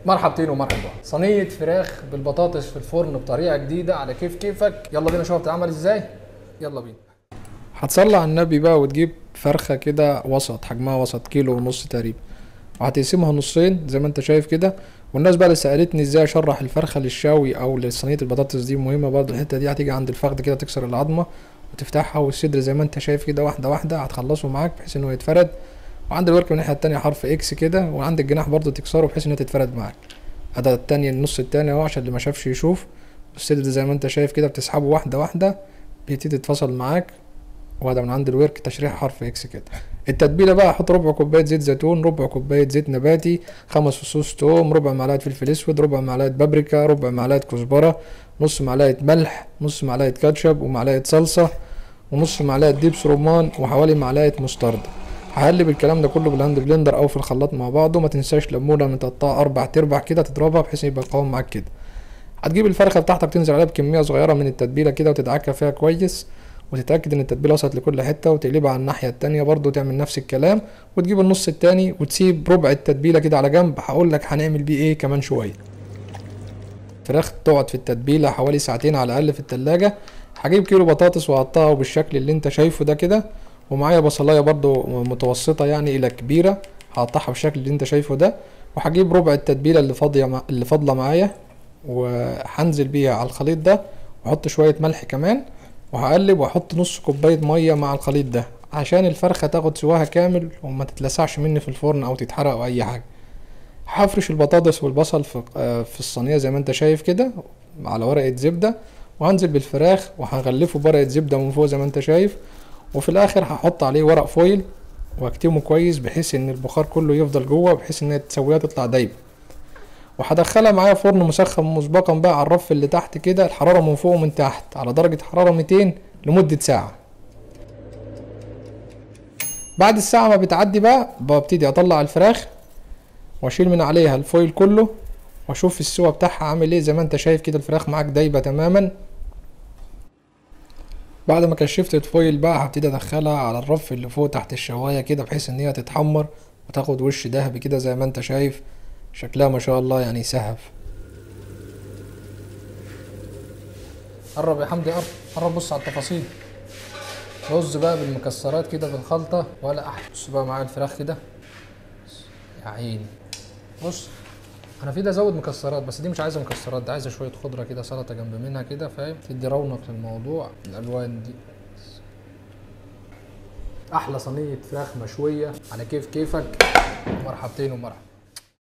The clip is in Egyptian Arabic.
مرحبتين ومرحبا صينيه فراخ بالبطاطس في الفرن بطريقه جديده على كيف كيفك يلا بينا نشوف بتتعمل ازاي يلا بينا هتصلي على النبي بقى وتجيب فرخه كده وسط حجمها وسط كيلو ونص تقريبا وهتقسمها نصين زي ما انت شايف كده والناس بقى اللي سالتني ازاي اشرح الفرخه للشاوي او لصينيه البطاطس دي مهمه برضه الحته دي هتيجي عند الفخذ كده تكسر العظمه وتفتحها والصدر زي ما انت شايف كده واحده واحده هتخلصه معاك بحيث انه يتفرد وعند الورك من الناحيه التانية حرف اكس كده وعند الجناح برضه تكسره بحيث انها تتفرد معاك ادي التاني النص التاني اهو عشان اللي ما شافش يشوف الصدر زي ما انت شايف كده بتسحبه واحده واحده بيبتدي يتفصل معاك وهذا من عند الورك تشريح حرف اكس كده التتبيله بقى احط ربع كوبايه زيت زيتون ربع كوبايه زيت نباتي خمس فصوص توم ربع معلقه فلفل اسود ربع معلقه بابريكا ربع معلقه كزبره نص معلقه ملح نص معلقه كاتشب ومعلقه صلصه ونص معلقه ديبس رمان وحوالي معلقه مستردة هقلب الكلام ده كله بالهاند بلندر او في الخلاط مع بعضه ما تنساش ليمونه متقطعه اربع تربع كده تضربها بحيث يبقى القوام معاك كده هتجيب الفرخه بتاعتك تنزل عليها بكميه صغيره من التتبيله كده وتدعكها فيها كويس وتتاكد ان التتبيله وصلت لكل حته وتقلبها على الناحيه التانية برضو تعمل نفس الكلام وتجيب النص التاني وتسيب ربع التتبيله كده على جنب هقول لك هنعمل بيه ايه كمان شويه فراخ تقعد في التتبيله حوالي ساعتين على الاقل في التلاجة هجيب كيلو بطاطس واقطعه بالشكل اللي انت شايفه ده كده ومعايا بصلايه برضو متوسطه يعني الى كبيره هقطعها بالشكل اللي انت شايفه ده وهجيب ربع التتبيله اللي فاضيه مع... اللي فاضله معايا وهنزل بيها على الخليط ده واحط شويه ملح كمان وهقلب واحط نص كوبايه ميه مع الخليط ده عشان الفرخه تاخد سواها كامل وما تتلسعش مني في الفرن او تتحرق او اي حاجه هفرش البطاطس والبصل في في الصينيه زي ما انت شايف كده على ورقه زبده وهنزل بالفراخ وهغلفه بورقه زبده من فوق زي ما انت شايف وفي الاخر هحط عليه ورق فويل واكتمه كويس بحيث ان البخار كله يفضل جوه بحيث ان التسويه تطلع دايبه وهدخلها معايا فرن مسخن مسبقا بقى على الرف اللي تحت كده الحراره من فوق ومن تحت على درجه حراره 200 لمده ساعه بعد الساعه ما بتعدي بقى ببتدي اطلع الفراخ واشيل من عليها الفويل كله واشوف السوا بتاعها عامل ايه زي ما انت شايف كده الفراخ معاك دايبه تماما بعد ما كشفت الفويل بقى هبتدي ادخلها على الرف اللي فوق تحت الشوايه كده بحيث ان هي تتحمر وتاخد وش ذهبي كده زي ما انت شايف شكلها ما شاء الله يعني سهف قرب يا حمدي قرب قرب بص على التفاصيل رز بقى بالمكسرات كده بالخلطة ولا أحلى بص بقى معايا الفراخ كده يا عيني بص أنا في ده أزود مكسرات بس دي مش عايزة مكسرات دي عايزة شوية خضرة كده سلطة جنب منها كده فاهم تدي رونق للموضوع الألوان دي أحلى صينية فراخ مشوية على كيف كيفك مرحبتين ومرحبا